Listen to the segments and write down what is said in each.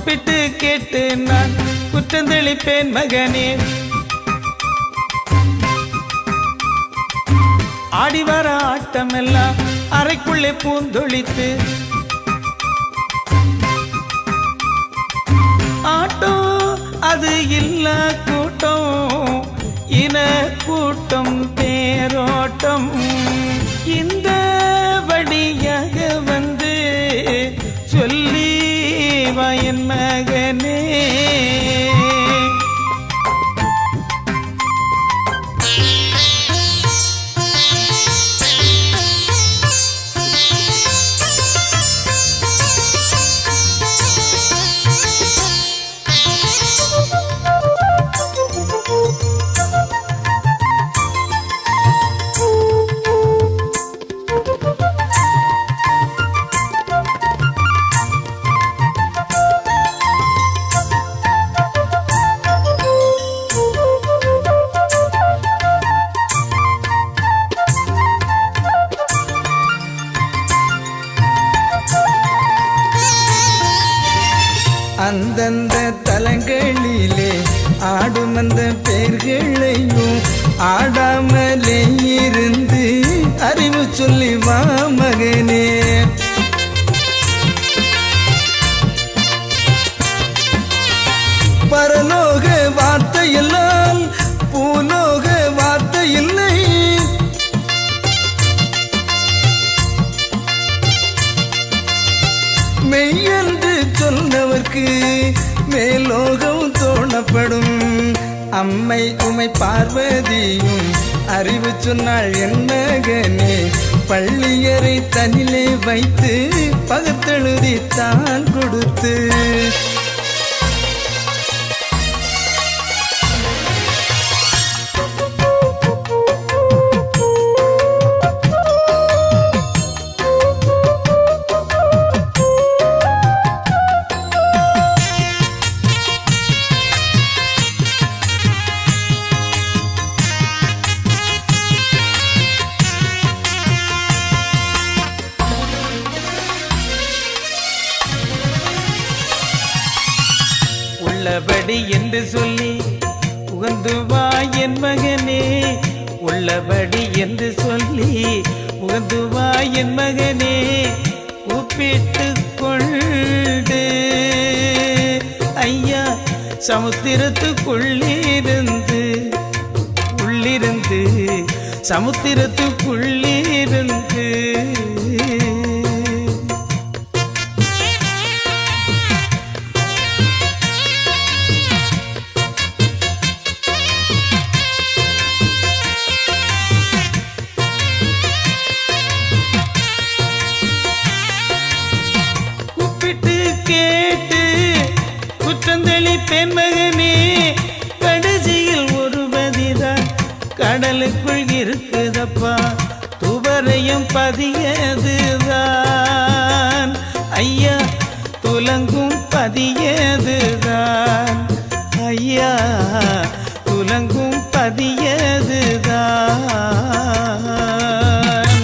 கூப்பிட்டு கேட்டு நான் குற்றந்தளிப்பேன் மகனே ஆடி வர ஆட்டமெல்லாம் அறைக்குள்ளே பூந்தொழித்து ஆட்டம் அது இல்ல கூட்டம் இன கூட்டம் தேரோட்டம் இந்த வழியாக வந்து சொல்லி வயன் மகனே அந்தந்த தலங்களிலே ஆடும் அந்த பேர்களையும் ஆடாமலே இருந்து அறிவு சொல்லி வா மகனே பரலோக வார்த்தை எல்லாம் பூலோக வார்த்தை இல்லை மெய்யென்று சொன்னவர்க்கு மேலோகம் தோணப்படும் அம்மை உமை பார்வதியும் அறிவு சொன்னாள் என் மகனே பள்ளியறை தனிலே வைத்து பகுத்தெழுதி தான் கொடுத்து உள்ளபடி என்று சொல்லி உகந்து வா என் மகனே உள்ளபடி என்று சொல்லி உகந்து வா என் மகனே கூப்பிட்டு கொண்டு ஐயா சமுத்திரத்துக்குள்ளிருந்து உள்ளிருந்து சமுத்திரத்துக்குள்ளிருந்து கூப்பிட்டு கேட்டு குற்றந்தளிப்பேன் மகனே கடைசியில் ஒரு பதிதான் கடலுக்குள் இருக்குதப்பா துவரையும் பதியதுதான் ஐயா துலங்கும் பதியதுதான் ஐயா துலங்கும் பதியதுதான்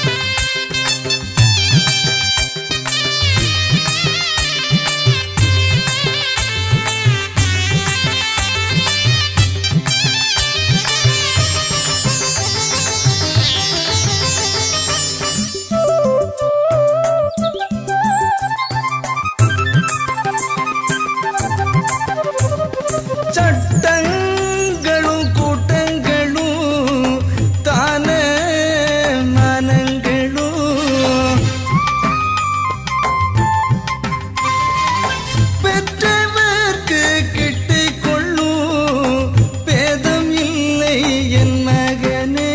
சட்டங்களும் கூட்டங்களும் தான மனங்களும் பெற்றவர்க்கு கிட்டிக் கொள்ளும் பேதம் இல்லை என் மகனே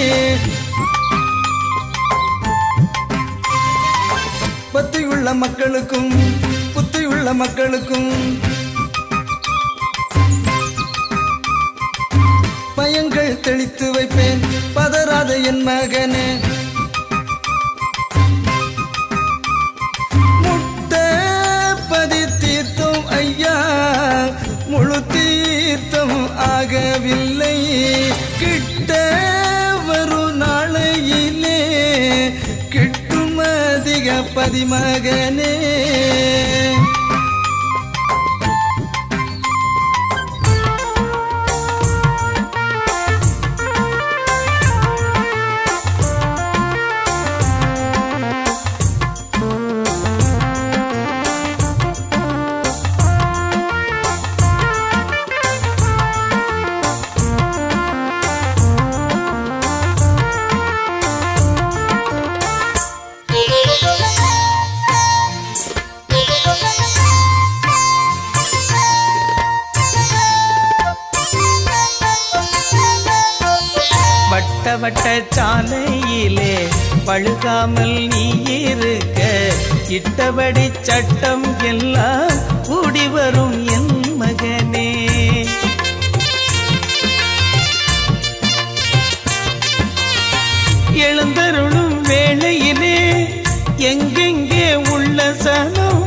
பத்தியுள்ள மக்களுக்கும் புத்தியுள்ள மக்களுக்கும் பயங்கள் தெளித்து வைப்பேன் பதறாத என் மகனே முட்டை பதி தீர்த்தம் ஐயா முழு தீர்த்தம் ஆகவில்லை கிட்ட வரும் நாளையிலே கிட்டும் அதிக பதிமகனே பழுகாமல் நீ இருக்க இட்டபடி சட்டம் எல்லாம் கூடி வரும் என் மகனே எழுந்தருளும் வேளையிலே எங்கெங்கே உள்ள சனம்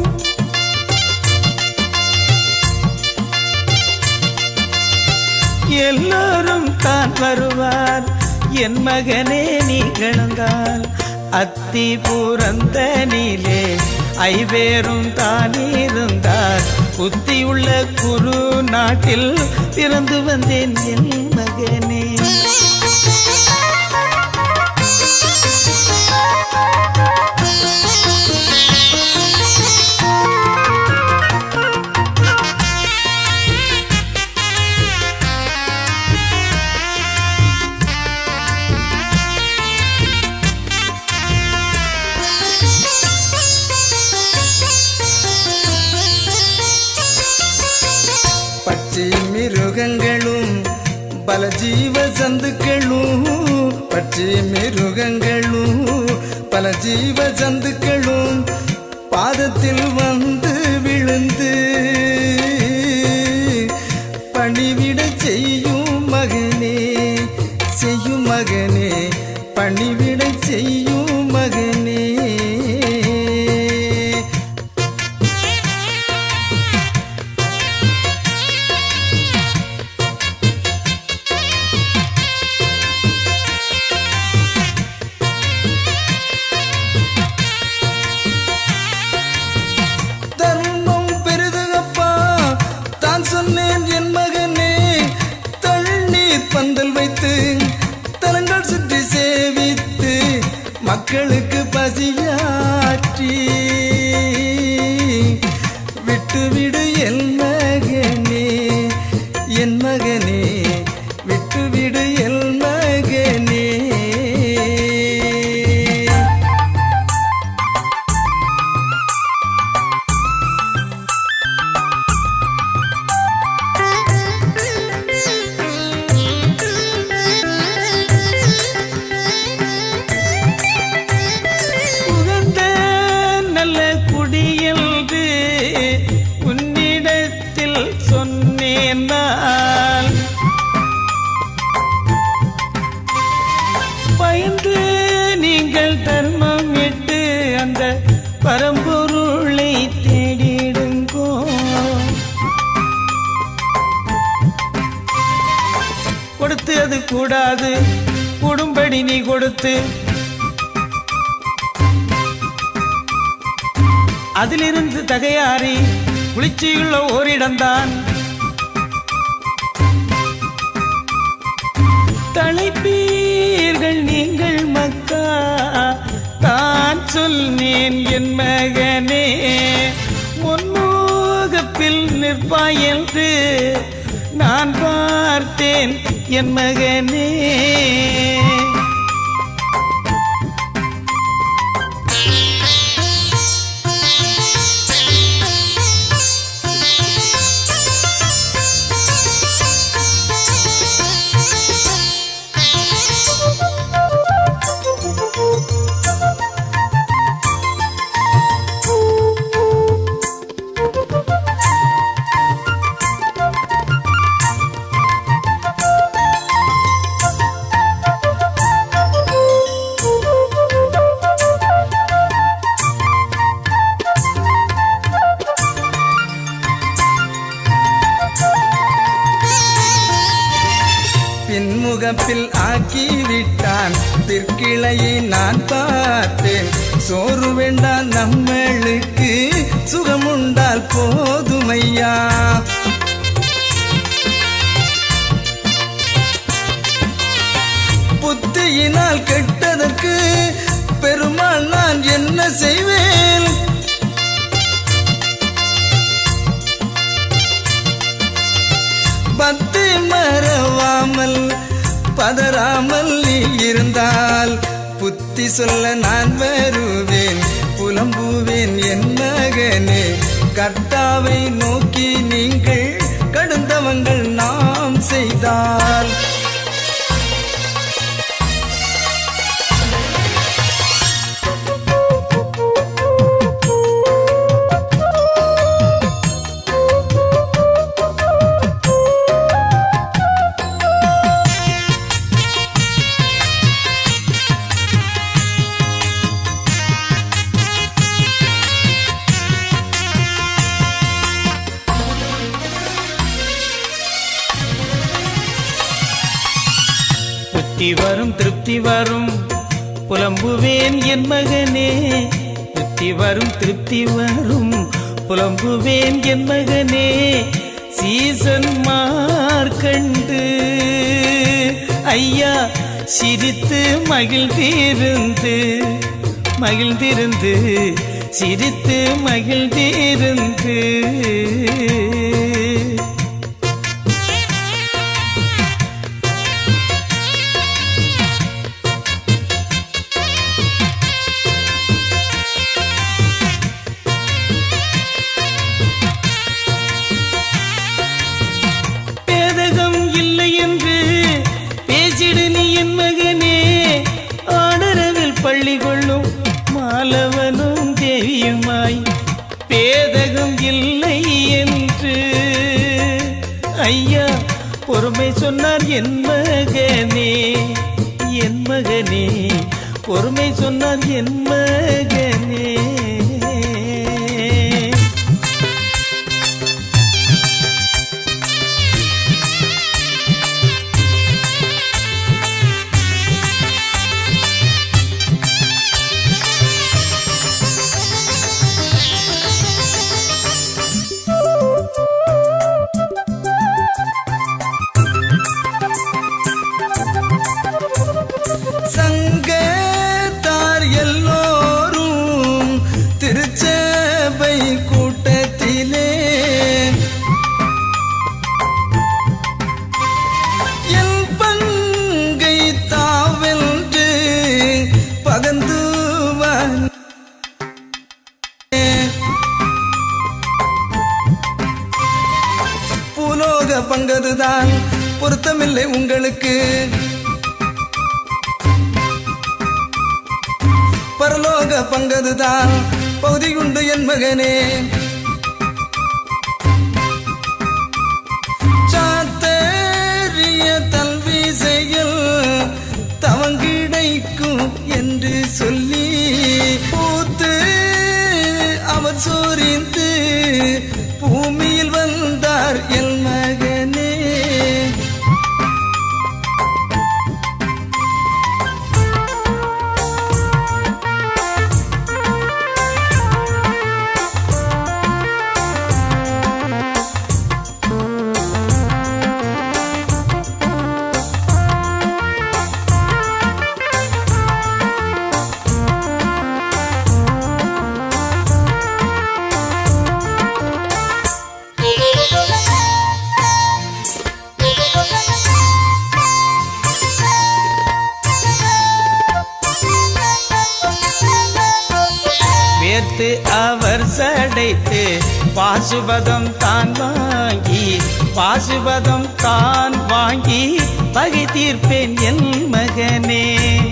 எல்லோரும் தான் வருவார் என் மகனே நீ கிழந்தால் அத்தி பூரந்த நீலே ஐவேரும் தான் இருந்தார் புத்தியுள்ள குரு நாட்டில் பிறந்து வந்தேன் என் மகனே பச்சை மிருகங்களும் பல ஜீவ சந்துக்களும் பச்சை மிருகங்களும் பல ஜீவ சந்துக்களும் பாதத்தில் வந்து விழுந்து பணிவிட செய்யும் மகனே செய்யும் மகனே பணிவிட செய்யும் மகனே தர்மம் பெரிதுகப்பா தான் சொன்னேன் என் மகனே தண்ணீர் பந்தல் வைத்து தலங்கள் சுற்றி சேவித்து மக்களுக்கு பசியாற்றி விட்டுவிடு என் மகனே என் மகனே விட்டுவிடு என் மகனே உகந்த நல்ல குடியல்து உன்னிடத்தில் சொன்னேன் நான் பயந்து நீங்கள் தர்மம் விட்டு அந்த பரம்பொருளை தேடிடுங்கோ கொடுத்து அது கூடாது கூடும்படி நீ கொடுத்து அதிலிருந்து தகையாறி குளிர்ச்சியுள்ள ஓரிடம்தான் தலைப்பீர்கள் நீங்கள் மக்கா தான் சொன்னேன் என் மகனே முன்மூகப்பில் நிற்பாய் என்று நான் பார்த்தேன் என் மகனே பின்முகப்பில் ஆக்கிவிட்டான் பிற்கிளையை நான் பார்த்தேன் சோறு வேண்டாம் நம்மளுக்கு சுகமுண்டால் போதுமையா புத்தியினால் கெட்டதற்கு பெருமாள் நான் என்ன செய்வேன் பக்தி மறவாமல் பதறாமல் நீ இருந்தால் புத்தி சொல்ல நான் வருவேன் புலம்புவேன் என் மகனே கர்த்தாவை நோக்கி நீங்கள் கடுந்தவங்கள் நாம் செய்தால் திருப்தி வரும் திருப்தி வரும் புலம்புவேன் என் மகனே திருப்தி வரும் திருப்தி வரும் புலம்புவேன் என் மகனே சீசன் மார்க்கண்டு ஐயா சிரித்து மகிழ்ந்திருந்து மகிழ்ந்திருந்து சிரித்து மகிழ்ந்திருந்து பேதகம் இல்லை என்று பேசிடு நீ என் மகனே ஆடரவில் பள்ளி கொள்ளும் மாலவனும் தேவியுமாய் பேதகம் இல்லை என்று ஐயா பொறுமை சொன்னார் என் மகனே என் மகனே பொறுமை சொன்னார் என் மகனே சங்கத்தார் எல்லோரும் திருச்சபை கூட்டத்திலே என் பங்கை தாவென்று பகந்து வந்தேன். பூலோக பங்கதுதான் பொருத்தமில்லை உங்களுக்கு பரலோக பங்கதுதான் பகுதியுண்டு என் மகனே சாத்தறிய தல்விசையில் தவங்கிடைக்கும் என்று சொல்லி பூத்து அவர் சோரிந்து பூமியில் வந்தார் என் மகனே வேர்த்து அவர் சடைத்து பாசுபதம் தான் வாங்கி பாசுபதம் தான் வாங்கி பகை தீர்ப்பேன் என் மகனே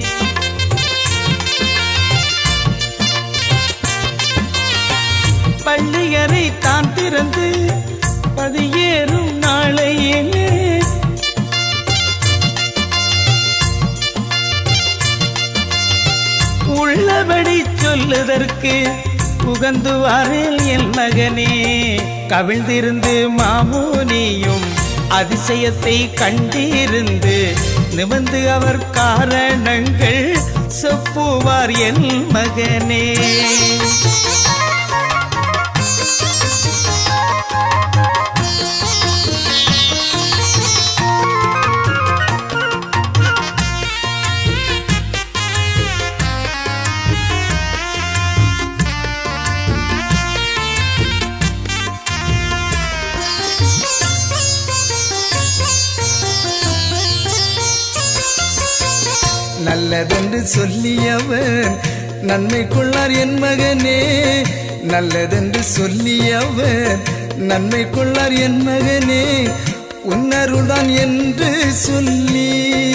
பள்ளியறை தான் திறந்து பதியேறும் நாளையிலே உள்ளபடி சொல்லுதற்கு உகந்துவாரேல் என் மகனே கவிழ்ந்திருந்து மாமூனியும் அதிசயத்தை கண்டிருந்து நிமிர்ந்து அவர் காரணங்கள் செப்புவார் என் மகனே நல்லதென்று சொல்லியவர் நன்மை கொள்ளார் என் மகனே நல்லதென்று சொல்லியவர் நன்மை கொள்ளார் என் மகனே உன்னருள்தான் என்று சொல்லி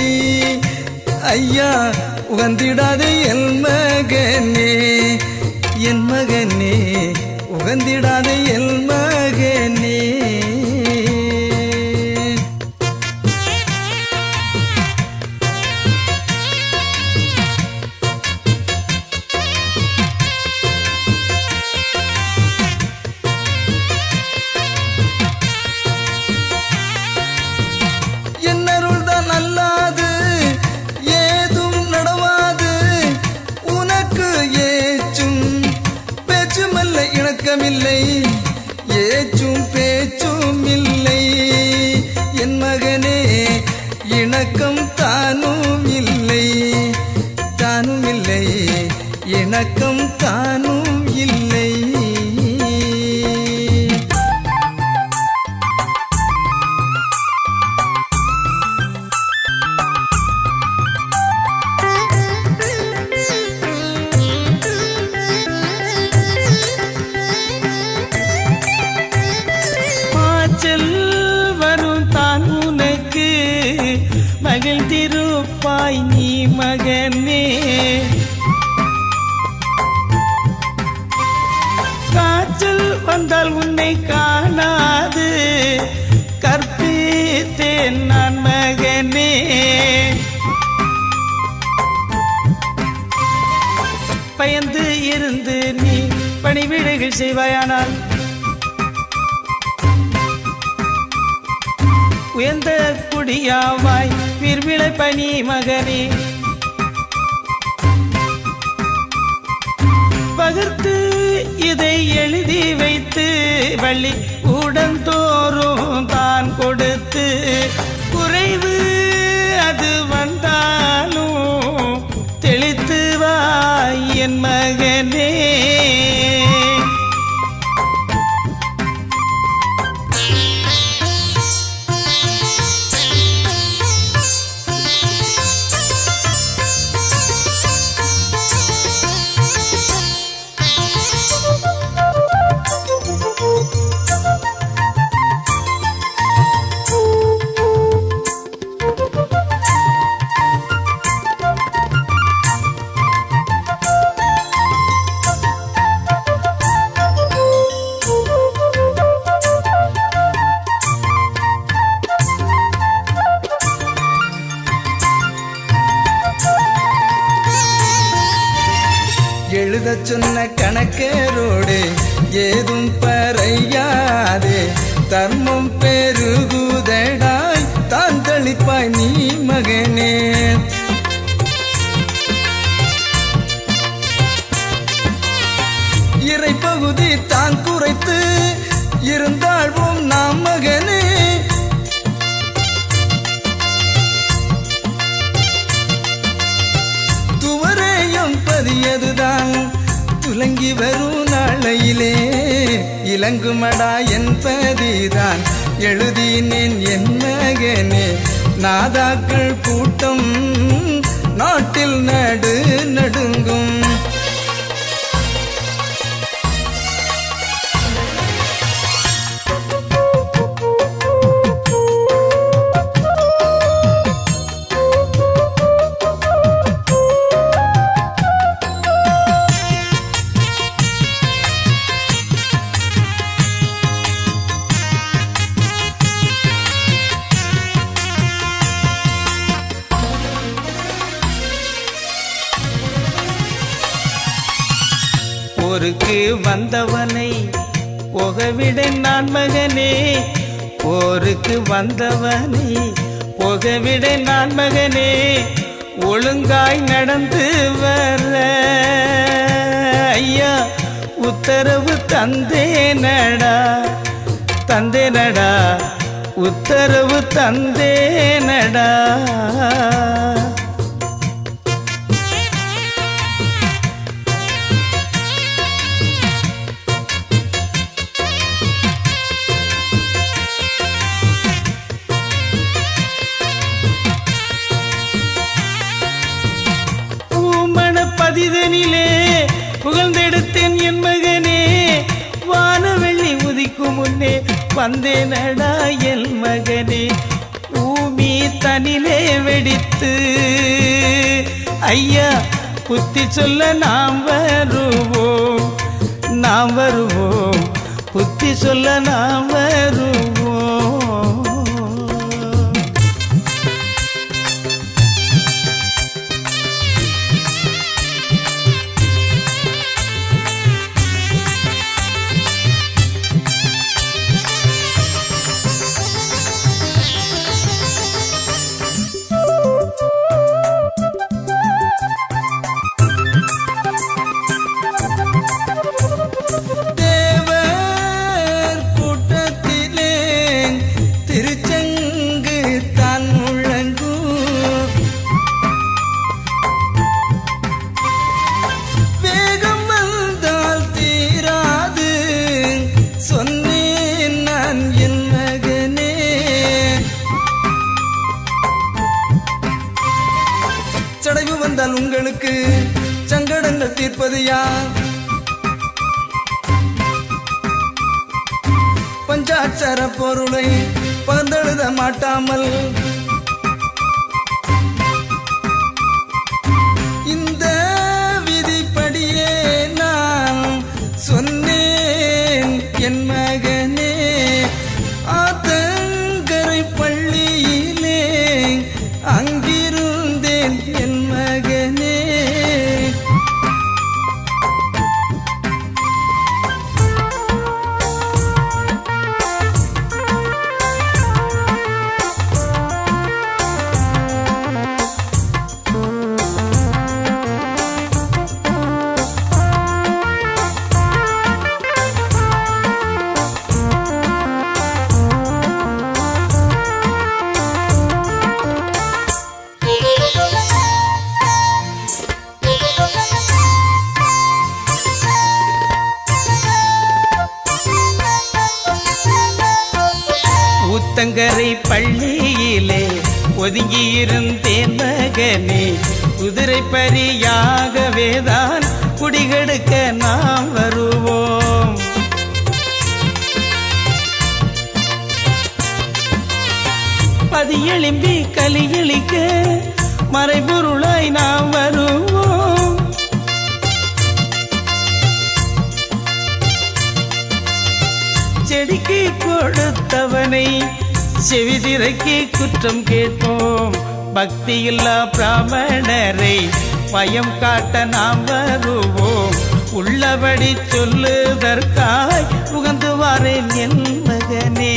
ஐயா உகந்திடாதே என் மகனே என் மகனே உகந்திடாதே என் மகனே என்னருள்தான் அல்லாது இணக்கமில்லை ஏச்சும் பேச்சும் இல்லை என் மகனே இணக்கம் தானும் இல்லை தானும் இல்லை இணக்கம் தானும் இல்லை பாச்சல் வரும் தான் உனக்கு மகிழ்ந்திருப்பாய் நீ மகனே காய்ச்சல் வந்தால் உன்னை காணாது கற்பித்தேன் நான் மகனே பயந்து இருந்து நீ பணிவிடைகள் செய்வாயானால் உயர்ந்த குடியாவாய் விர்விளை பனி மகனே பகிர்ந்து இதை எழுதி வைத்து வள்ளி உடன்தோறும் தான் கொடுத்து குறைவு அது வந்தாலும் தெளித்து வாய் என் மகனே எழுதச் சொன்ன கணக்கரோடு ஏதும் பறையாதே தர்மம் பெருகுதடாய் தான் தளிப்பாய் நீ மகனே இறை பகுதி தான் குறைத்து இருந்தாழ்வோம் நாம் மகனே துவரையும் பதியதுதான் துலங்கி வரும் நாளையிலே இலங்குமடா என்பதிதான் எழுதினேன் என் மகனே நாதாக்கள் கூட்டம் நாட்டில் நடு நடுங்கும் போருக்கு வந்தவனை போகவிட நான் மகனே போருக்கு வந்தவனை போகவிட நான் மகனே ஒழுங்காய் நடந்து வர ஐயா உத்தரவு தந்தேனடா தந்தேனடா உத்தரவு தந்தேனடா பூமண பதிதனிலே புகழ்ந்தெடுத்தேன் என் மகனே வானவெள்ளி உதிக்கும் முன்னே வந்தேனடா என் மகனே பூமி தனிலே வெடித்து ஐயா புத்தி சொல்ல நாம் வருவோம் நாம் வருவோம் புத்தி சொல்ல நாம் வருவோம் தேவ தீர்ப்பது யார் பஞ்சாட்சர பொருளை பந்தெழுத மாட்டாமல் இந்த விதிப்படியே நான் சொன்னேன் என் மகனே ஆத்தங்கரை பள்ளியிலே அங்கிருந்தேன் என் மகனே ஊத்தங்கரை பள்ளியிலே ஒதுங்கியிருந்தேன் மகனே குதிரை பரியாகவேதான் குடிகெடுக்க நாம் வருவோம் பதியெழும்பி கலியளிக்க மறைபொருளாய் நாம் வருவோம் செடிக்கு கொடுத்தவனை செவிதிரைக்கு குற்றம் கேட்போம் பக்தியில்லா பிராமணரை பயம் காட்ட நாம் வருவோம் உள்ளபடி சொல்லுதற்காய் உகந்து வாரேன் என் மகனே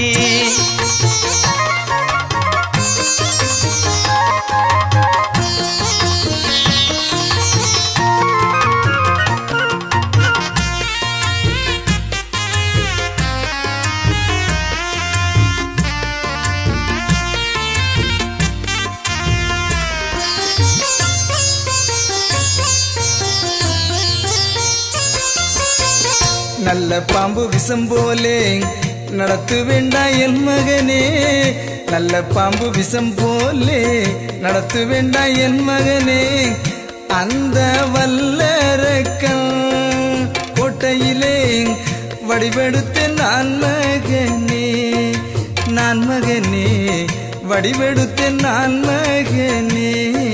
நல்ல பாம்பு விஷம் போலே நடத்து வேண்டாம் என் மகனே நல்ல பாம்பு விஷம் போலே நடத்து வேண்டாம் என் மகனே அந்த வல்லரக்கம் கோட்டையிலே வடிவெடுத்த நான் மகனே நான் மகனே வடிவெடுத்த நான் மகனே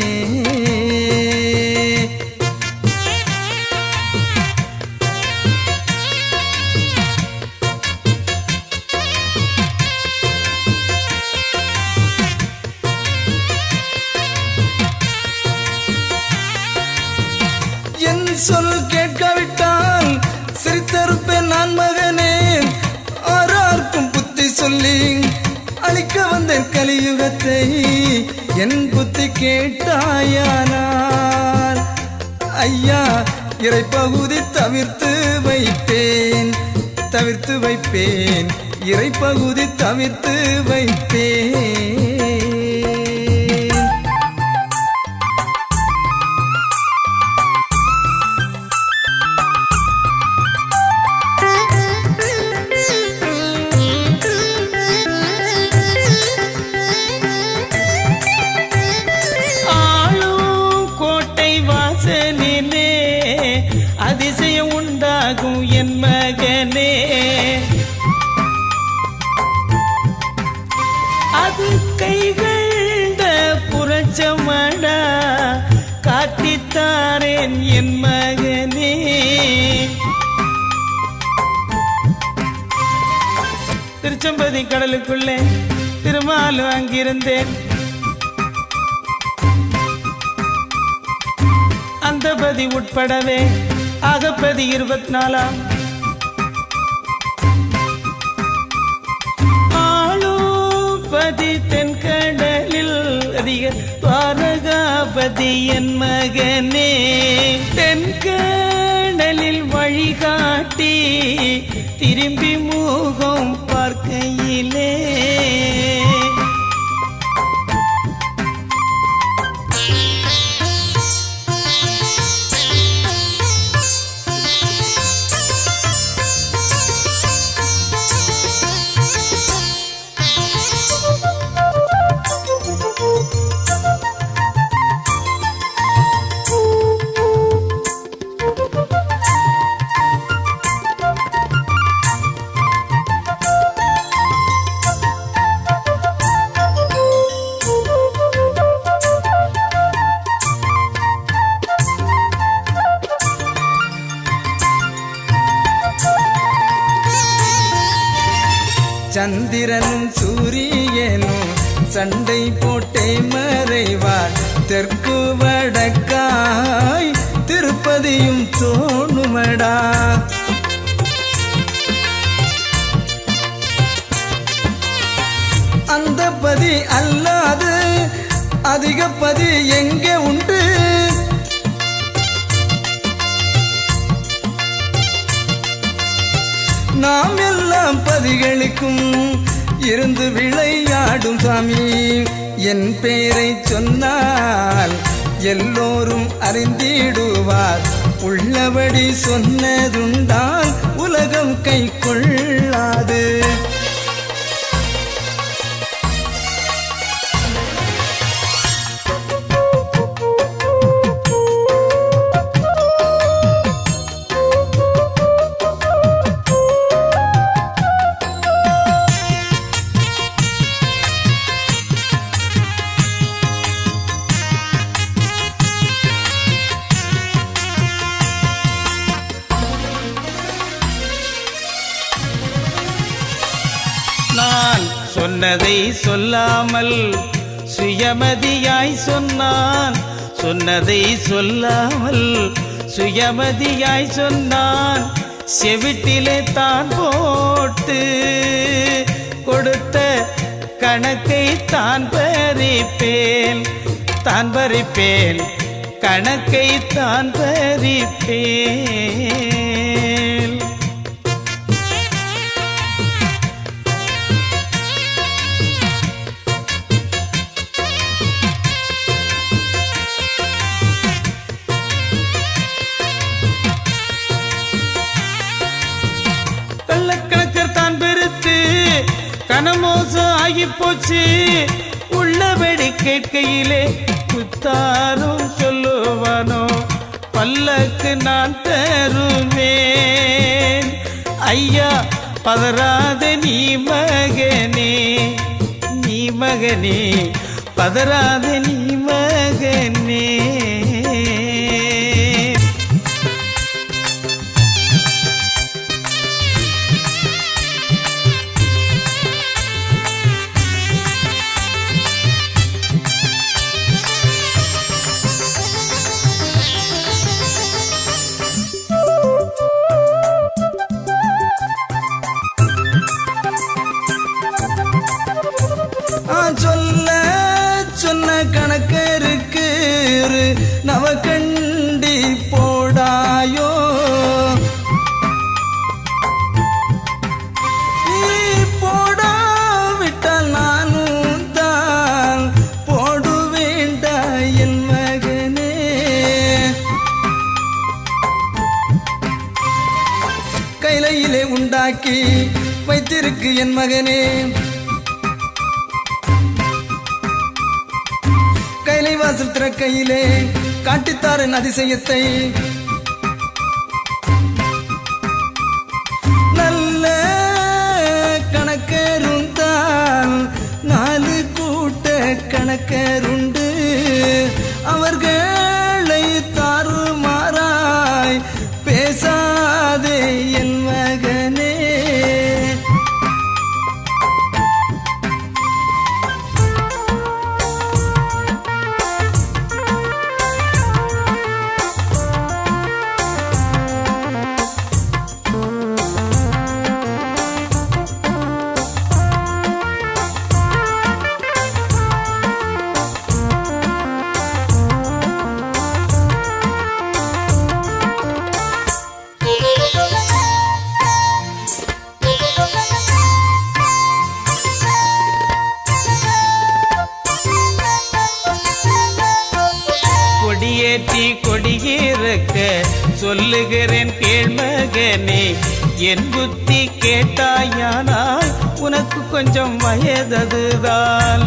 என் சொல் கேட்காவிட்டால் சிரித்தருப்பேன் நான் மகனே ஆறார்க்கும் புத்தி சொல்லி அழிக்க வந்தேன் கலியுகத்தை என் புத்தி கேட்டாயானால் ஐயா இறைப்பகுதி தவிர்த்து வைப்பேன் தவிர்த்து வைப்பேன் இறைப்பகுதி தவிர்த்து வைப்பேன் ஆளும் கோட்டை வாசலிலே அதிசயம் உண்டாகும் என் மகனே அது கைகண்ட புரட்சமடா காட்டித்தாரேன் என் மகனே திருச்செம்பதி கடலுக்குள்ளே திருமாலும் அங்கிருந்தேன் அந்த பதி உட்படவே அகப்பதி இருபத்தி நாலாம் ஆளோபதி தென்கடலில் அதிக துவாரகாபதி என் மகனே தென்கடலில் வழிகாட்டி திரும்பி முகம் பார்க்கையிலே சந்திரனும் சூரியனும் சண்டை போட்டே மறைவார் தெற்கு வடக்காய் திருப்பதியும் தோணுமடா அந்த பதி அல்லாது அதிக பதி எங்கே உண்டு நாம் எல்லாம் பதிகளுக்கும் இருந்து விளையாடும் சாமி என் பேரை சொன்னால் எல்லோரும் அறிந்திடுவார் உள்ளபடி சொன்னதுண்டால் உலகம் கை கொள்ளாது நான் சொன்னதை சொல்லாமல் சுயமதியாய் சொன்னான் சொன்னதை சொல்லாமல் சுயமதியாய் சொன்னான் செவிட்டிலே தான் போட்டு கொடுத்த கணக்கை தான் பறிப்பேன் தான் பறிப்பேன் கணக்கை தான் பறிப்பேன் கள்ளக்கணக்கர் தான் பெருத்து கனமோசம் ஆகி போச்சு உள்ளபடி கேட்கையிலே குத்தாரும் சொல்லுவானோ பல்லக்கு நான் தருவேன் ஐயா பதறாத நீ மகனே நீ மகனே பதறாத நீ மகனே ஆ, சொல்ல சொன்ன கணக்கருக்கு நவக்கண்டி போடாயோ நீ போடாவிட்டால் நானும் தான் போடுவேண்டா என் மகனே கைலையிலே உண்டாக்கி வைத்திருக்கு என் மகனே கைலை வாசல் திறக்கையிலே காட்டித்தாரன் அதிசயத்தை நல்ல கணக்கருந்தான் நாலு கூட்ட கணக்கருண்டு அவர்களை தாறுமாறாய் பேசாதே என் மகனே கொடியேற்றி கொடியிறக்க சொல்லுகிறேன் கேள்மகனே என் புத்தி கேட்டாயானால் உனக்கு கொஞ்சம் வயததுதான்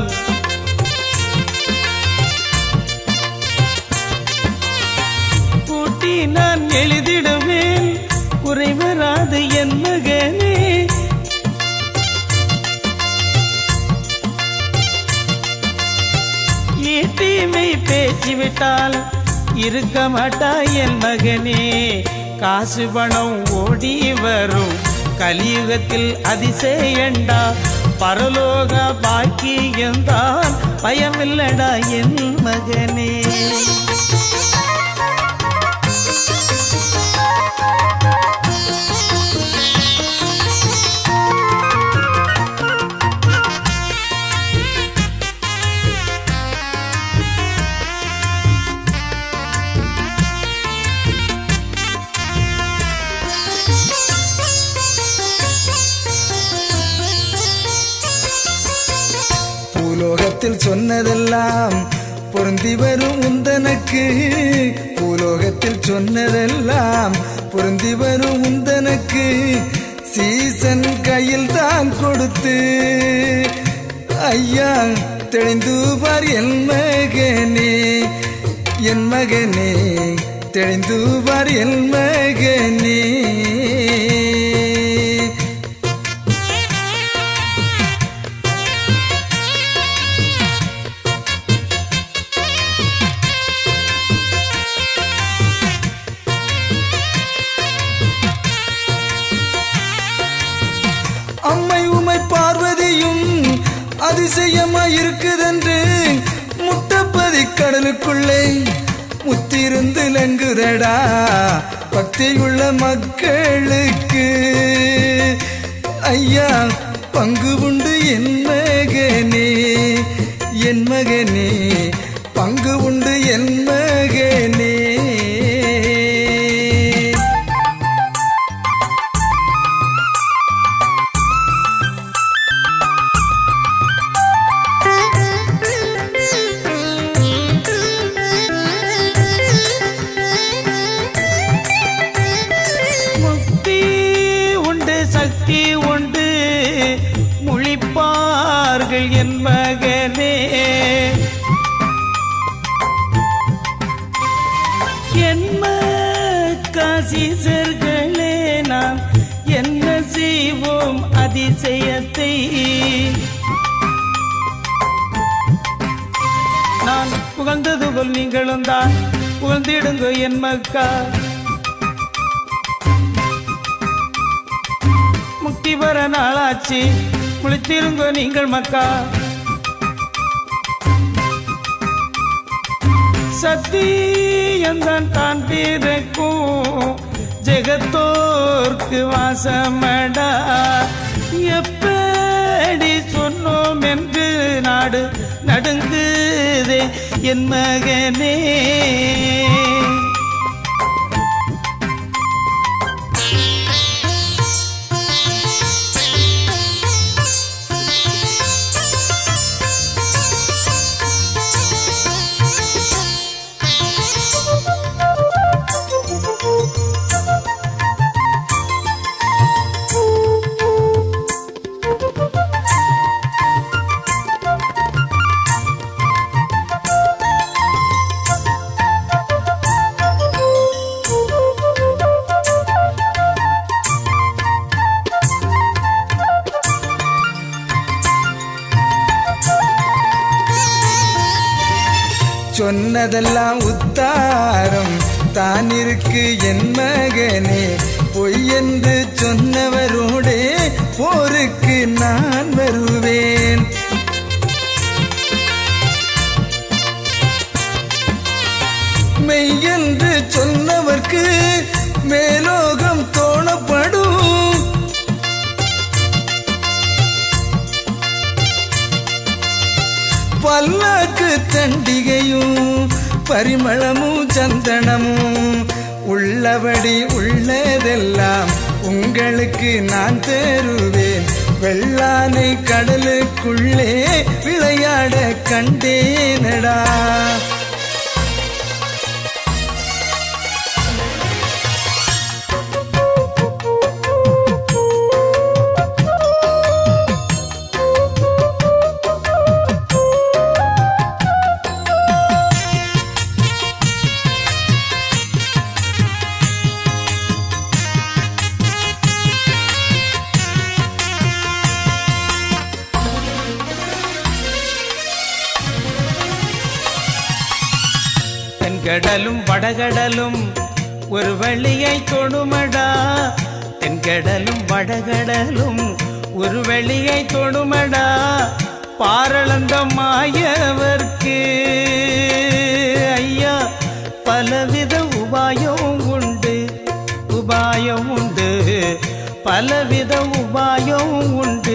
கூட்டி நான் எழுதிடுவேன் குறைவராது என் மகனே ஈட்டிமை பேசிவிட்டால் இருக்க மாட்டாய் என் மகனே காசு பணம் ஓடி வரும் கலியுகத்தில் அதிசயண்டா பரலோக பாக்கியந்தான் பயமில்லடா என் மகனே பூலோகத்தில் சொன்னதெல்லாம் பொருந்தி வரும் உந்தனக்கு பூலோகத்தில் சொன்னதெல்லாம் பொருந்தி வரும் உந்தனக்கு சீசன் கையில் தான் கொடுத்து ஐயா தெளிந்து பார் என் மகனே என் மகனே தெளிந்து பார் என் மகனே அம்மை உமை பார்வதியும் அதிசயமா இருக்குதென்று முட்டப்பதி கடலுக்குள்ளே முத்திருந்து லங்குதடா பக்தியுள்ள மக்களுக்கு ஐயா பங்கு உண்டு என் மகனே என் மகனே பங்கு உண்டு என் மகனே முக்தி உண்டு சக்தி உண்டு முழிப்பார்கள் என் மகனே என்ன காசிசர்களே நாம் என்ன செய்வோம் அதிசயத்தை நான் புகழ்ந்தது போல் நீங்களும் தான் புகழ்ந்திடுங்க என் மக்கா முக்தி பெற நாளாச்சு முழித்திருங்கோ நீங்கள் மக்கா சத்தியந்தான் தான் பிறக்கும் ஜெகத்தோர்க்கு வாசமடா எப்படி சொன்னோம் என்று நாடு நடுங்குதே என் மகனே சொன்னதெல்லாம் உத்தாரம் தான் இருக்கு என் மகனே பொய் என்று சொன்னவரோடே போருக்கு நான் வருவேன் மெய்யென்று சொன்னவர்க்கு மேலோகம் தோணப்படும் பல்லாக்கு தண்டிகையும் பரிமளமும் சந்தனமும் உள்ளபடி உள்ளதெல்லாம் உங்களுக்கு நான் தருவேன் வெள்ளானை கடலுக்குள்ளே விளையாட கண்டேனடா தென்கடலும் வடகடலும் ஒரு வழியை தொடுமடா தென்கடலும் வடகடலும் ஒரு வெளியை தொடுமடா பாரளந்த மாயவர்க்கு ஐயா பலவித உபாயம் உண்டு உபாயம் உண்டு பலவித உபாயம் உண்டு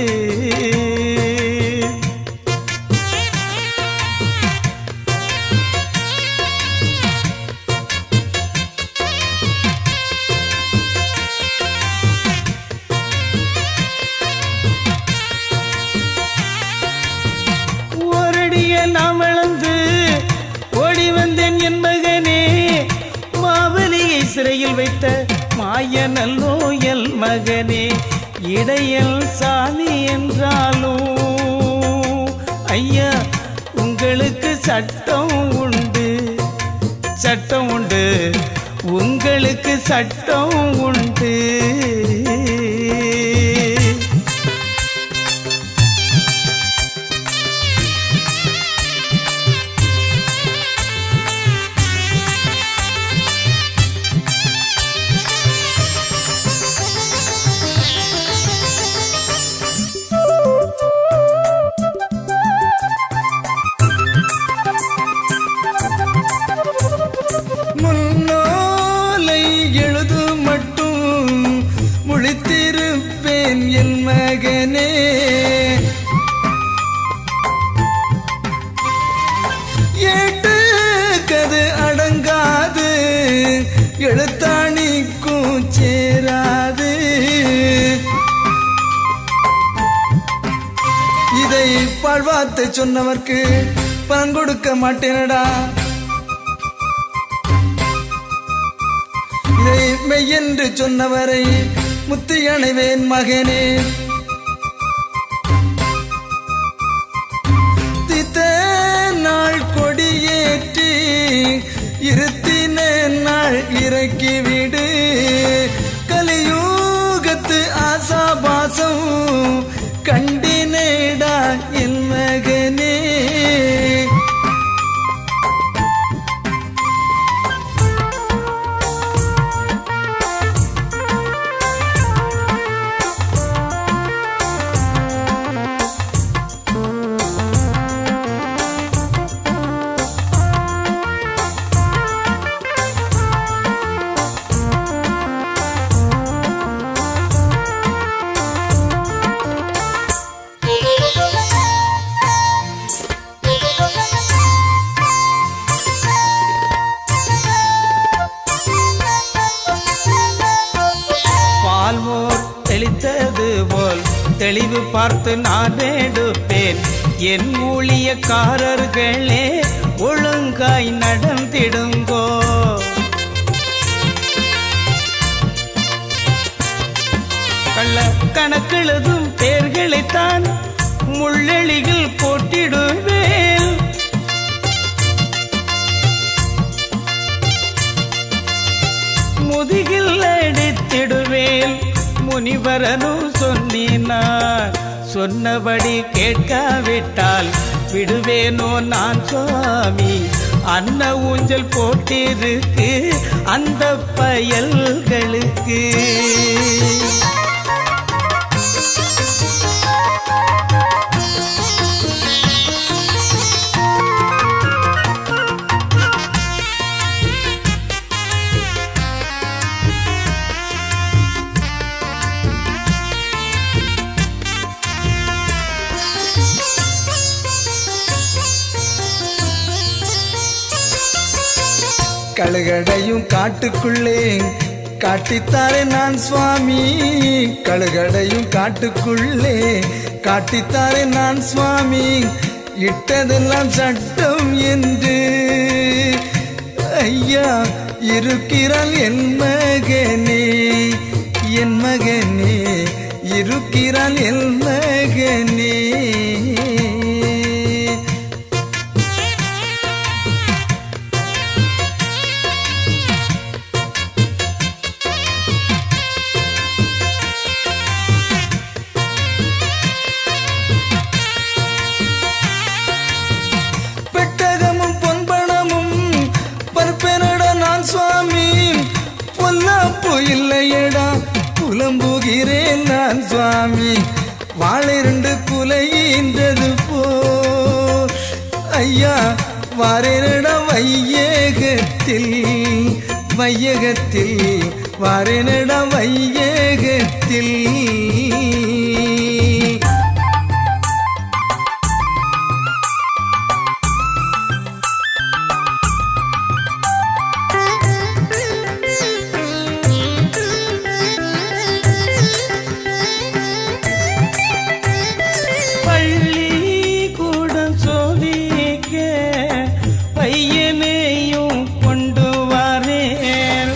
ஓரடிய நாம் இழந்து ஓடி வந்தேன் என் மகனே மாவலியை சிறையில் வைத்த மாய நல்லோயல் மகனே இடையல் சாமி என்றாலும் ஐயா உங்களுக்கு சட்டம் உண்டு சட்டம் உண்டு உங்களுக்கு சட்டம் உண்டு முன்னோலை எழுது மட்டும் முழித்திருப்பேன் என் மகனே ஏட்டு கது அடங்காது எழுத்தாணிக்கும் சேராது இதை பாழ்வார்த்தை சொன்னவர்க்கு பலன் கொடுக்க மாட்டேனடா இதை மெய்யென்று சொன்னவரை முத்தி அணைவேன் மகனே தித்த நாள் கொடியேற்றி இருத்தின நாள் இறக்கிவிடு கலியூகத்து ஆசாபாசம் கண்டினேடா என் மகனே பால்மோர் தெளித்தது போல் தெளிவு பார்த்து நான் எடுப்பேன் என் ஊழியக்காரர்களே ஒழுங்காய் நடந்திடுங்கோ கள்ள கணக்கெழுதும் பேர்களைத்தான் முள்ளெளிகள் போட்டிடுவேன் முதுகில் அடித்திடுவேன் முனிவரனும் சொன்னினார் சொன்னபடி கேட்காவிட்டால் விடுவேனோ நான் சுவாமி அன்ன ஊஞ்சல் போட்டிருக்கு அந்த பயல்களுக்கு கழுகடையும் காட்டுக்குள்ளே காட்டித்தாரே நான் சுவாமி கழுகடையும் காட்டுக்குள்ளே காட்டித்தாரே நான் சுவாமி இட்டதெல்லாம் சட்டம் என்று ஐயா இருக்கிறாள் என் மகனே என் மகனே இருக்கிறாள் என் மகனே பெட்டகமும் பொன்பணமும் பற்பெனடா நான் சுவாமி பொல்லாப்பு இல்லையடா புலம்புகிறேன் நான் சுவாமி வாழிரண்டு குலைகின்றது போ ஐயா வாரேனடா வையகத்தில் வையகத்தில் வாரேனடா வையகத்தில் பள்ளி கூட சோதிக்க பையனையும் கொண்டு வரேன்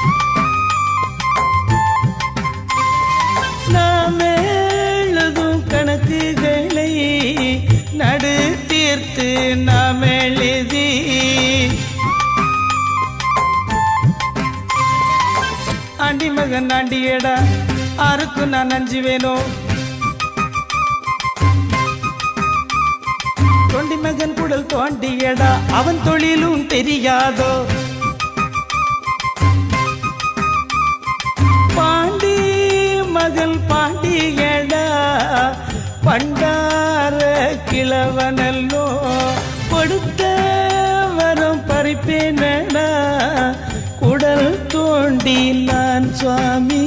நாம் எழுதும் கணக்குகளை நடு தீர்த்து நாம் எழுதி ஆண்டி மகன் ஆண்டியடா ஆருக்கு நான் அஞ்சு வேணும் தொண்டி மகன் குடல் தோண்டியடா அவன் தொழிலும் தெரியாதோ பாண்டி மகள் பாண்டியடா பண்டார கிழவனல்லோ கொடுத்த வரம் பறிப்பேனடா குடல் தோண்டி நான் சுவாமி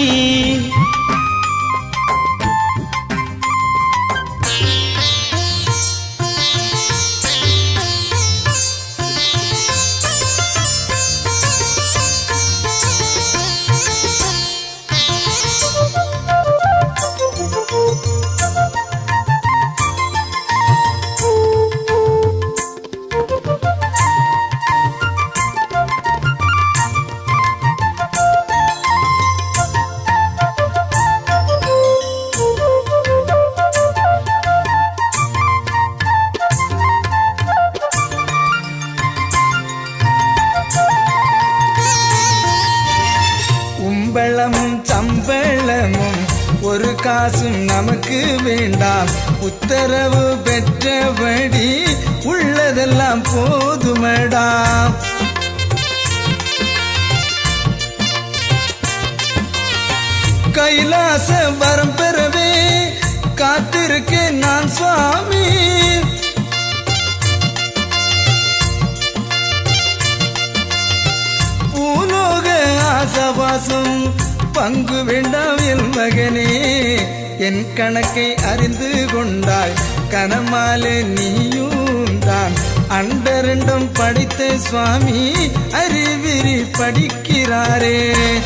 உம்பளமும் சம்பளமும் ஒரு காசும் நமக்கு வேண்டாம் உத்தரவு பெற்றபடி உள்ளதெல்லாம் போதுமடா கைலாச வரம் பெறவே காத்திருக்கேன் நான் சுவாமி பூலோக ஆசவாசம் பங்கு வேண்டாம் என் மகனே என் கணக்கை அறிந்து கொண்டாய் கனமாலே நீயும் தான் அண்டரண்டம் படித்த சுவாமி அறிவிரி படிக்கிறாரே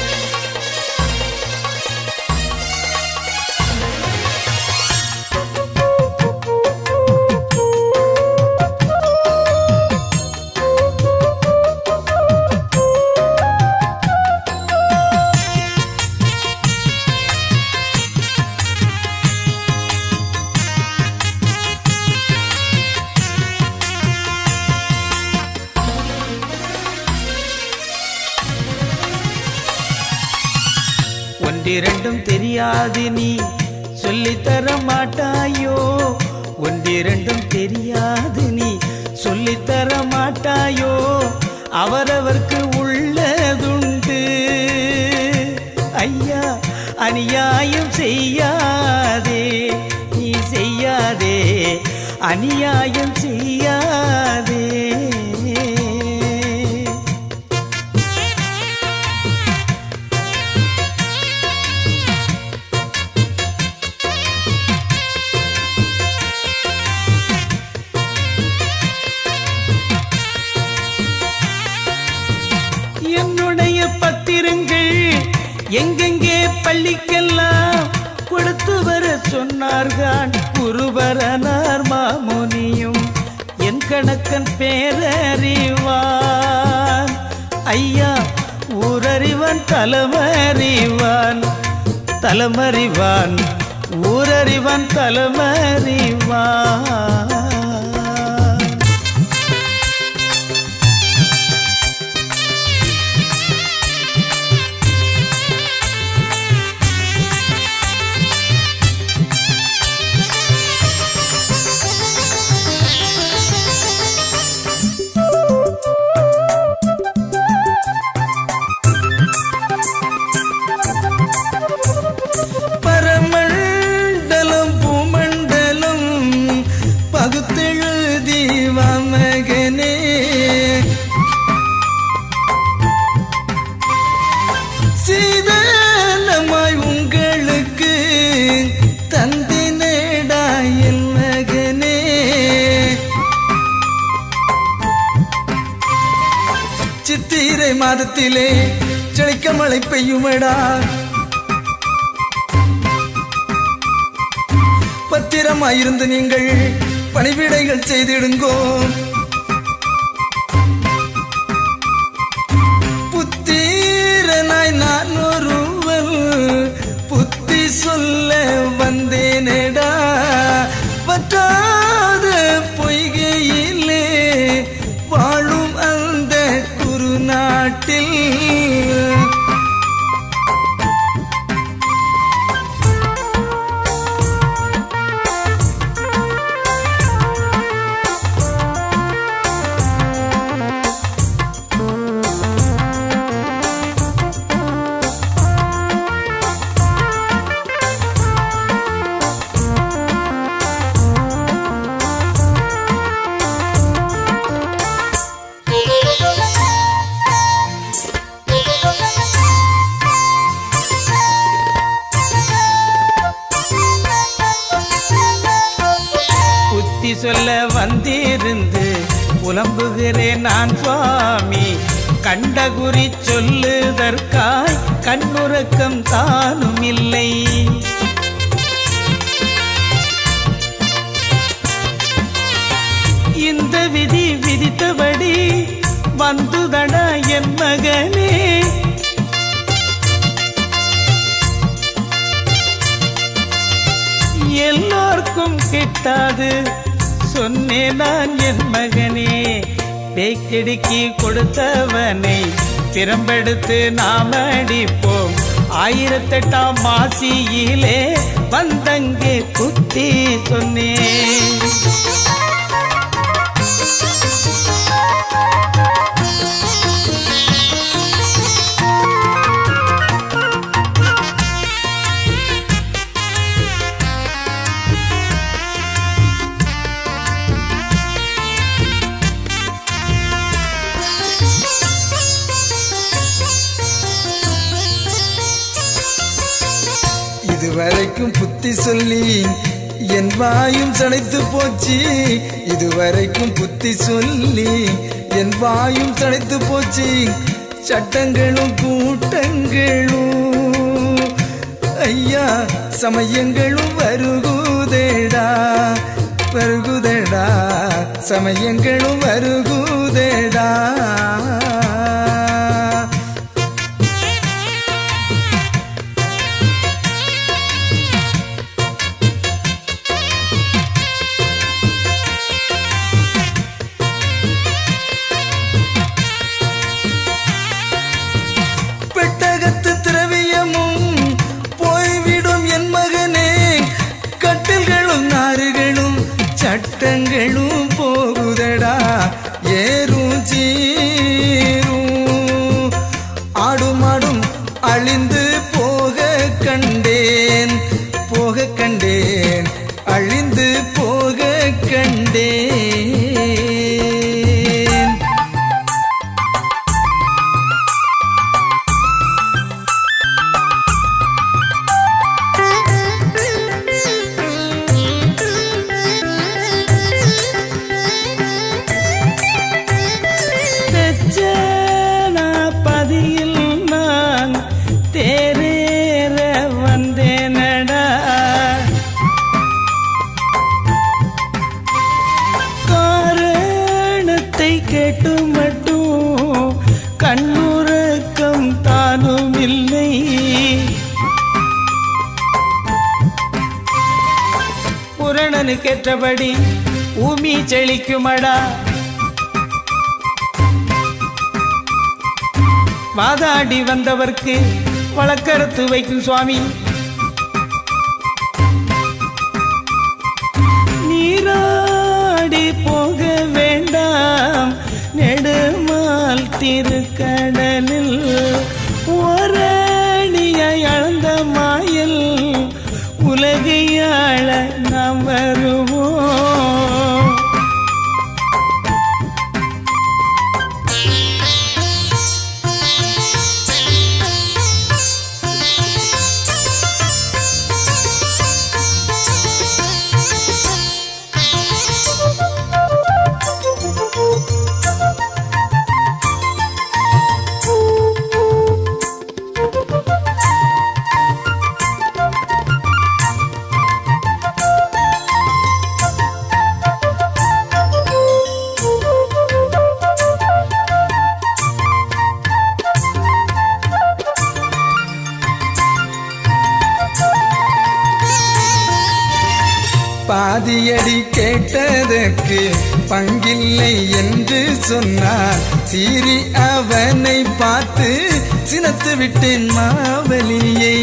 ஒன்றிரண்டும் தெரியாது நீ சொல்லித்தர மாட்டாயோ ஒன்றிரண்டும் தெரியாது நீ சொல்லித்தர மாட்டாயோ அவரவர்க்கு உள்ளதுண்டு ஐயா அநியாயம் செய்யாதே நீ செய்யாதே அநியாயம் செய்யாதே என்னுடைய பத்திரங்கள் எங்கெங்கே பள்ளிக்கெல்லாம் கொடுத்து வர சொன்னார்கான் குருபரனார் மாமுனியும் என் கணக்கன் பேரறிவான் ஐயா ஊரறிவான் தலமறிவான் தலமறிவான் ஊரறிவான் தலமறிவான் மாதத்திலே செழிக்க மழை பெய்யுமடா பத்திரமாயிருந்து நீங்கள் பணிவிடைகள் செய்திடுங்கோ புத்தீரனாய் நான் ஒருவன் புத்தி சொல்ல வந்தேனேடா பற்றாத பொய்கையிலே வாழும் அந்த குறுநாட்டில் புத்தி சொல்ல வந்திருந்து புலம்புகிறேன் நான் சுவாமி கண்ட குறி சொல்லுதற்காய் கண்ணுறக்கம் தானும் இல்லை இந்த விதி விதித்தபடி வந்துதடா என் மகனே எல்லோர்க்கும் கிட்டாது சொன்னேன் நான் என் மகனே பேக்கெடுக்கி கொடுத்தவனை திறம்பெடுத்து நாம் அடிப்போம் ஆயிரத்தெட்டாம் மாசியிலே வந்தங்கே குத்தி சொன்னேன் இதுவரைக்கும் புத்தி சொல்லி என் வாயும் சடைத்து போச்சு இதுவரைக்கும் புத்தி சொல்லி என் வாயும் சடைத்து போச்சு சட்டங்களும் கூட்டங்களும் ஐயா சமயங்களும் வருகுதேடா வருகுதேடா சமயங்களும் வருகுதேடா பெட்டகத்து திரவியமும் போய்விடும் என் மகனே கட்டில்களும் நாறுகளும் சட்டங்களும் போகுதடா ஏறும் சீரும் ஆடும் ஆடும் அழிந்து போக கண்டேன் போக கண்டேன் அழிந்து போக கண்டேன் தெச்சனா பதியில் நான் தேரேற வந்தேனடா காரணத்தை கேட்டு மட்டும் கண்ணுறக்கம் தானும் இல்லை புரணனுக்கேற்றபடி பூமி செழிக்குமடா வாதாடி வந்தவர்க்கு வழக்கறுத்து வைக்கும் சுவாமி நீராடி போக வேண்டாம் நெடுமால் திருக்கடலில் ஓரணியாய் அளந்த மாயல் உலகையாள நாம் வருவோம் பாதியடி கேட்டதற்கு பங்கில்லை என்று சொன்னார் சீறி அவனை பார்த்து சினத்து விட்டேன் மாவலியை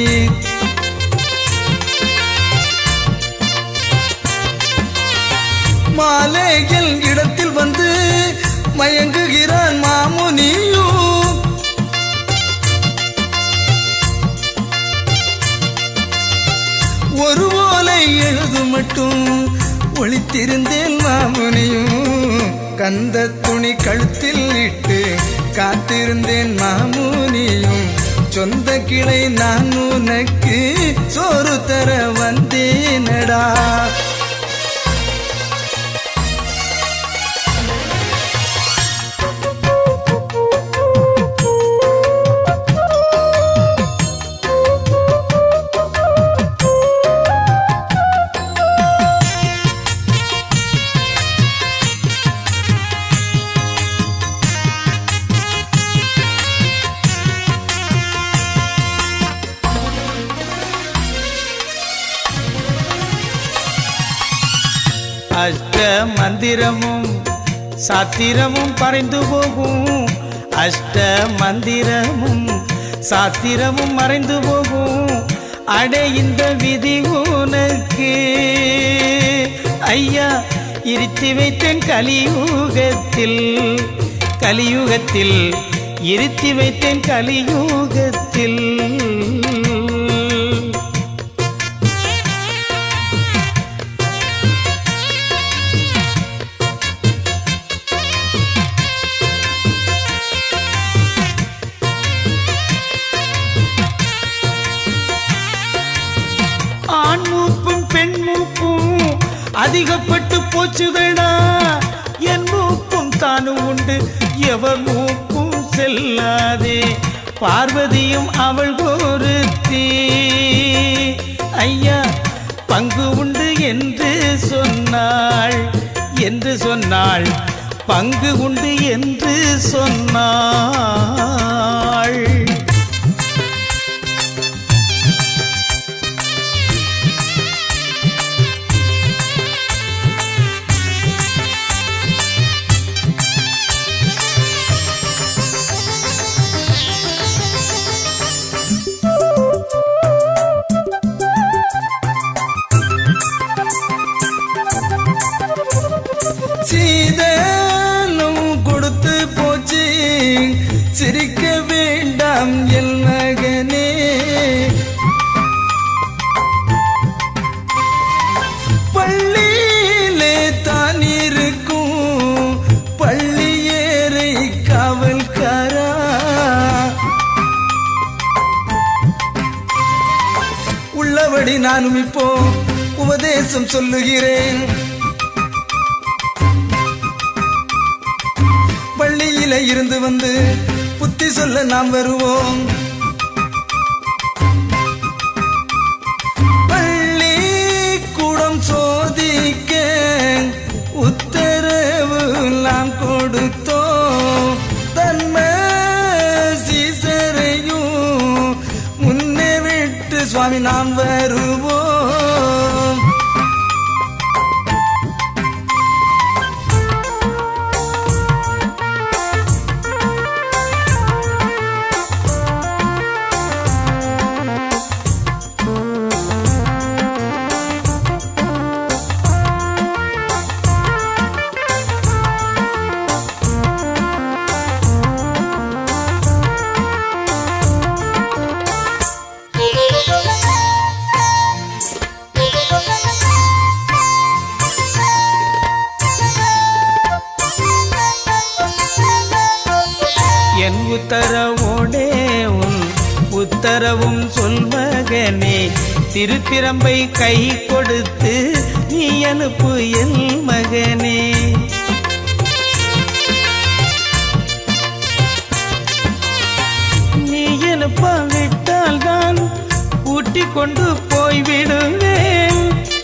மாலையில் இடத்தில் வந்து மயங்குகிறான் மாமுனியும் ஒரு ஓலை எழுது மட்டும் ஒளித்திருந்தேன் மாமுனியும் கந்த துணி கழுத்தில் இட்டு காத்திருந்தேன் மாமுனியும் சொந்த கிளை நான் உனக்கு சோறு தர வந்தேனடா அஷ்ட மந்திரமும் சாத்திரமும் பறைந்து போகும் அஷ்ட மந்திரமும் சாத்திரமும் மறைந்து போகும் அடே இந்த விதி உனக்கு ஐயா இருத்தி வைத்தேன் கலியுகத்தில் கலியுகத்தில் இருத்தி வைத்தேன் கலியுகத்தில் ஆண் மூப்பும் பெண் மூப்பும் அதிகப்பட்டு போச்சுதடா என் மூப்பும் தானும் உண்டு எவர் மூப்பும் செல்லாதே பார்வதியும் அவள் ஒருத்தி ஐயா பங்கு உண்டு என்று சொன்னாள் என்று சொன்னாள் பங்கு உண்டு என்று சொன்னாள் சீதனும் கொடுத்து போச்சு சிரிக்க வேண்டாம் என் மகனே பள்ளியிலே தான் இருக்கும் பள்ளி ஏறை காவல்காரா உள்ளபடி நானும் இப்போ உபதேசம் சொல்லுகிறேன் பள்ளியில இருந்து வந்து புத்தி சொல்ல நாம் வருவோம் பள்ளி கூடம் சோதிக்க உத்தரவு நாம் கொடுத்தோம் தன்ம சீசரையும் முன்னே விட்டு சுவாமி நாம் வருவோம் என் உத்தரவோடே உன் உத்தரவும் சொல் மகனே திருப்பிரம்பை கை கொடுத்து நீ அனுப்பு என் மகனே நீ அனுப்பாவிட்டால் தான் கூட்டிக் கொண்டு போய்விடுவேன்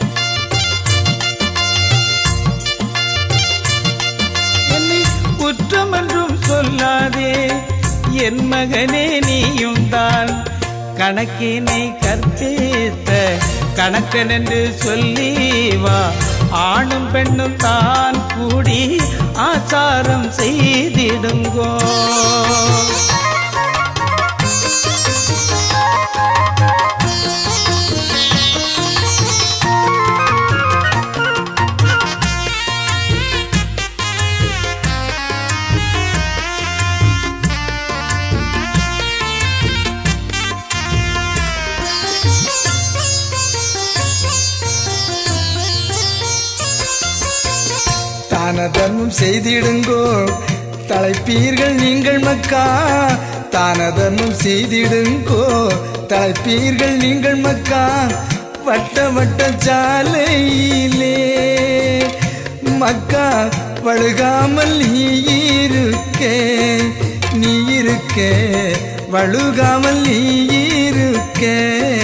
என்னை குற்றம் என்றும் சொல்லாதே என் மகனே நீயும் தான் கணக்கினை கற்பித்த கணக்கனென்று சொல்லி வா ஆணும் பெண்ணும் தான் கூடி ஆச்சாரம் செய்திடுங்கோ தான தர்மம் செய்திடுங்கோ தலைப்பீர்கள் நீங்கள் மக்கா தான தர்மம் செய்திடுங்கோ தலைப்பீர்கள் நீங்கள் மக்கா வட்ட வட்ட சாலையிலே மக்கா வழுகாமல் நீ இருக்கே நீ இருக்கே வழுகாமல் நீ இருக்கே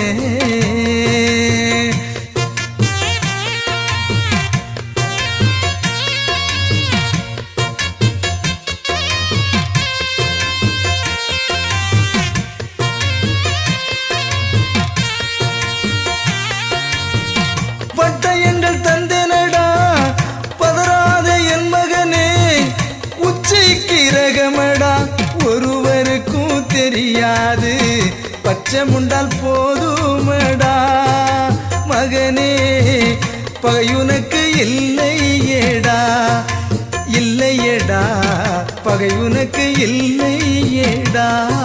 பட்டயங்கள் தந்தனடா பதறாத என் மகனே உச்சைக்கு ரகமடா ஒருவருக்கும் தெரியாது பச்சை முண்டால் போதுமடா மகனே பகையுனக்கு இல்லையேடா இல்லையேடா பகையுனக்கு இல்லையேடா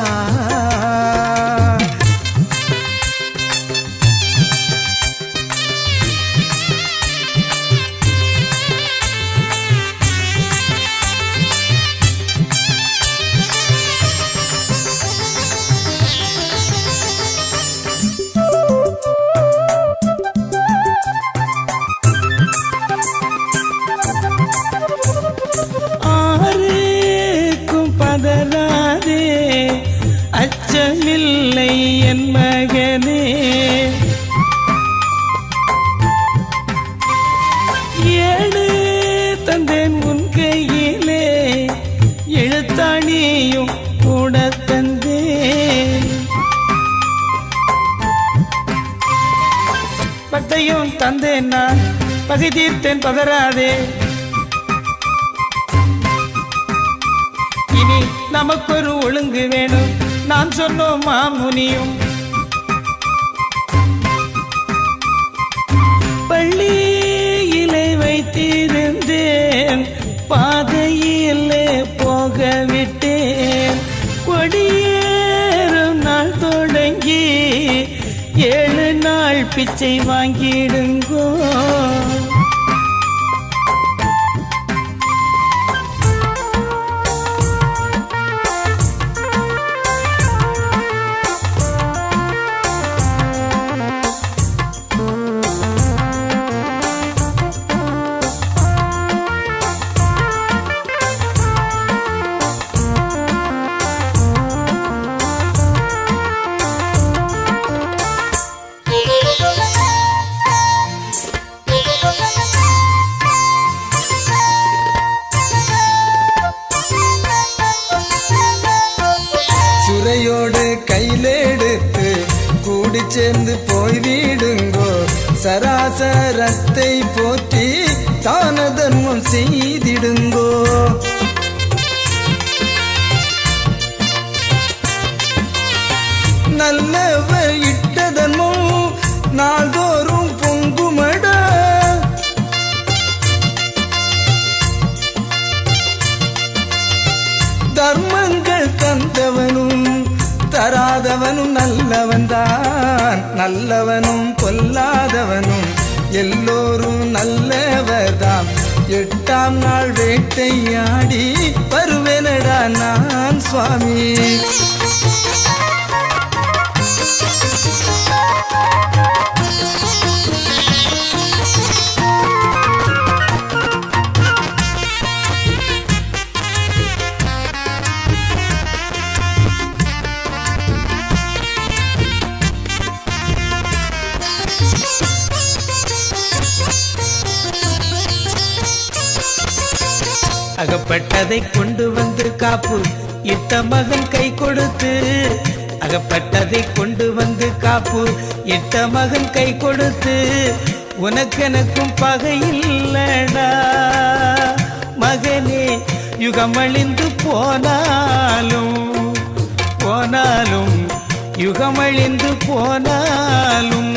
ஆருக்கும் பதறாதே அச்சமில்லை என் மகனே ஏழு தந்தேன் உன் கையிலே எழுத்தாணியும் கூட தந்தேன் பட்டையும் தந்தேன் நான் பகை தீர்த்தேன் பதறாதே இனி நமக்கொரு ஒழுங்கு வேணும் நான் சொன்னோம் மாமுனியும் பள்ளியிலே வைத்திருந்தேன் பாதையிலே போக விட்டேன் கொடியேறும் நாள் தொடங்கி ஏழு நாள் பிச்சை வாங்கிடுங்கோ சுரையோடு கையிலெடுத்து கூடி சேர்ந்து போய் வீடுங்கோ சராசரத்தை போற்றி தான தர்மம் செய்திடுங்கோ நல்லவர் இட்ட தர்மம் நாள்தோறும் பொங்குமடா தர்மங்கள் தந்தவனும் தராதவனும் நல்லவன்தான் நல்லவனும் பொல்லாதவனும் எல்லோரும் நல்லவர்தாம் எட்டாம் நாள் வேட்டையாடி வருவேனடா நான் சுவாமி அகப்பட்டதை கொண்டு வந்து காப்பு இட்ட மகன் கை கொடுத்து அகப்பட்டதை கொண்டு வந்து காப்பு எட்ட மகன் கை கொடுத்து உனக்கெனக்கும் பகையில்லடா மகனே யுகமழிந்து போனாலும் போனாலும் யுகமழிந்து போனாலும்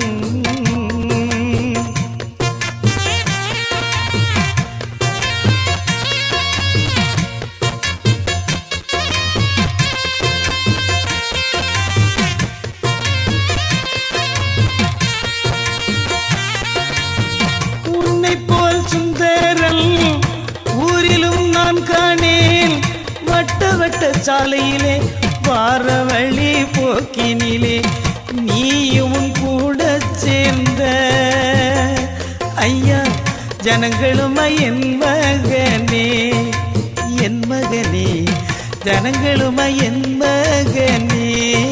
உன்னை போல் சுந்தரல் ஊரிலும் நான் காணேன் வட்ட வட்ட சாலையிலே வார வழி போக்கினிலே நீயும் உன் கூட சேர்ந்த ஐயா ஜனங்களும் என் மகனே என் மகனே ஜனங்களும் என் மகனே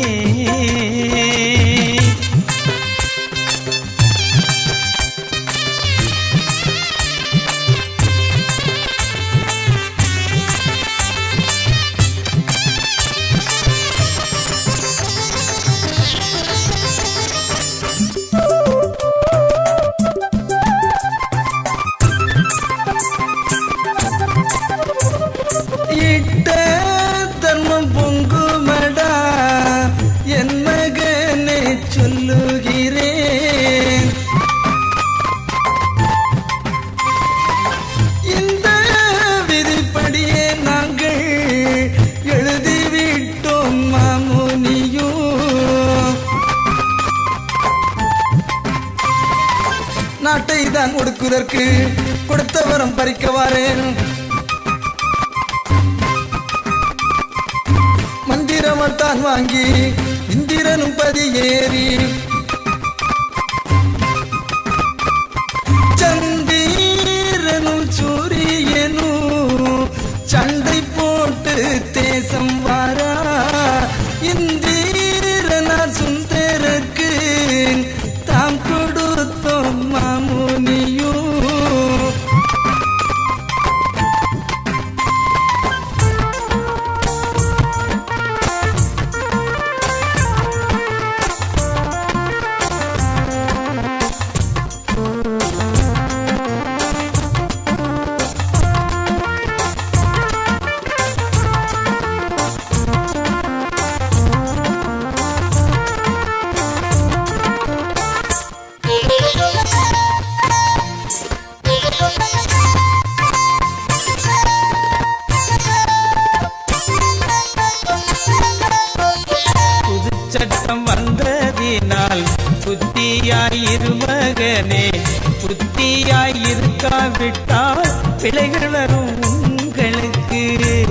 இட்ட தர்மம் பொங்குமடா என் மகனை சொல்லுகிறேன் இந்த விதிப்படியே நாங்கள் எழுதிவிட்டோம் மாமுனியும் நாட்டை தான் ஒடுக்குவதற்கு கொடுத்த வரம் பறிக்க வாரேன் மந்திரமத்தான் வாங்கி இந்திரனும் பதியேறி சந்தீரனும் சூரியனும் சண்டை போட்டு தேசம் வாரா இந்திரனார் சுந்தரக்கு தாம் கொடுத்தோம் மாமுனியும் புது சட்டம் வந்ததினால் புத்தியாயிரு மகனே புத்தியாயிருக்காவிட்டால் பிழைகள் வரும் உங்களுக்கு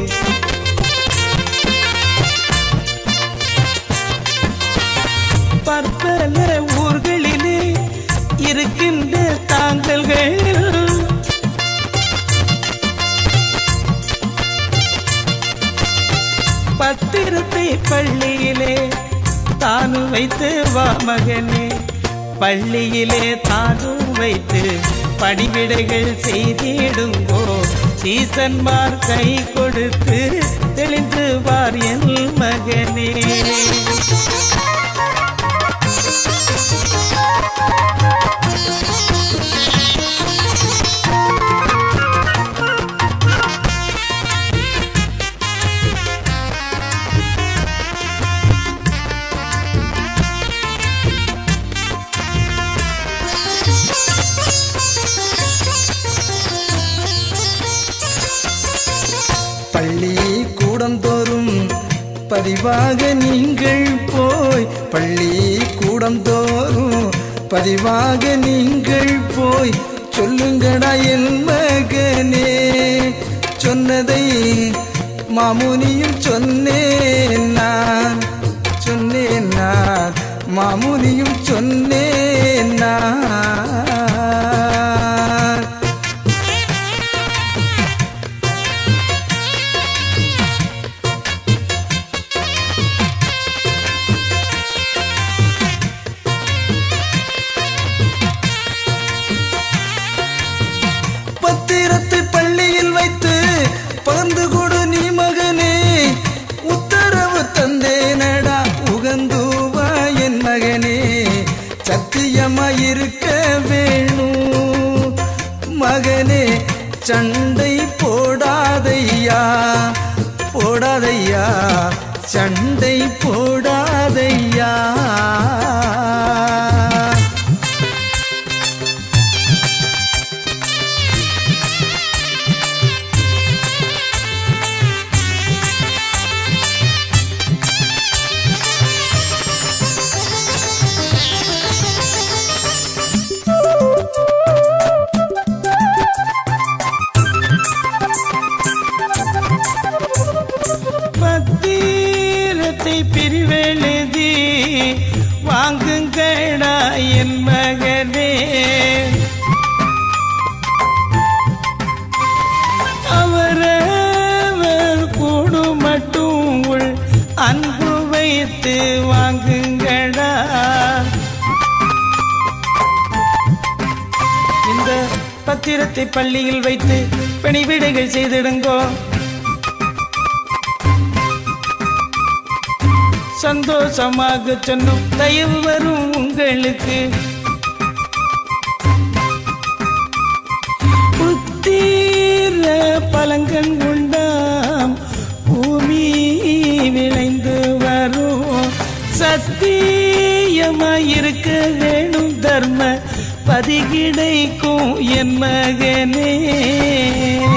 பற்பல ஊர்களிலே இருக்கின்ற தாங்கல்கள் பத்திரத்தை பள்ளியிலே தானும் வைத்து வா மகனே பள்ளியிலே தானும் வைத்து பணிவிடைகள் செய்திடுங்கோ சீசன்மார் கை கொடுத்து தெளிந்து வார் என் மகனே பள்ளி கூடந்தோறும் பதிவாக நீங்கள் போய் பள்ளி கூடந்தோறும் பதிவாக நீங்கள் போய் சொல்லுங்கடா என் மகனே சொன்னதை மாமுனியும் சொன்னேன் நான் சொன்னேன் நான் மாமுனியும் சொன்னேன் நான் பத்திரத்தை பள்ளியில் வைத்து பகிர்ந்து கொடு நீ மகனே உத்தரவு தந்தேனடா சத்தியமாயிருக்க வேணும் மகனே சண்டை போடாதையா போடாதையா சண்டை போடாதையா பத்திரத்தை பிரிவெழுதி வாங்குங்கடா என் மகனே அவரவர் கூடு மட்டும் உள் அன்பு வைத்து வாங்குங்கடா இந்த பத்திரத்தை பள்ளியில் வைத்து பணிவிடைகள் செய்திடுங்கோ சந்தோஷமாக சொன்னோம் தயவு வரும் உங்களுக்கு புத்தீர பழங்கள் உண்டாம் பூமி விளைந்து வரும் சத்தியமாயிருக்க வேணும் தர்ம பதி கிடைக்கும் என் மகனே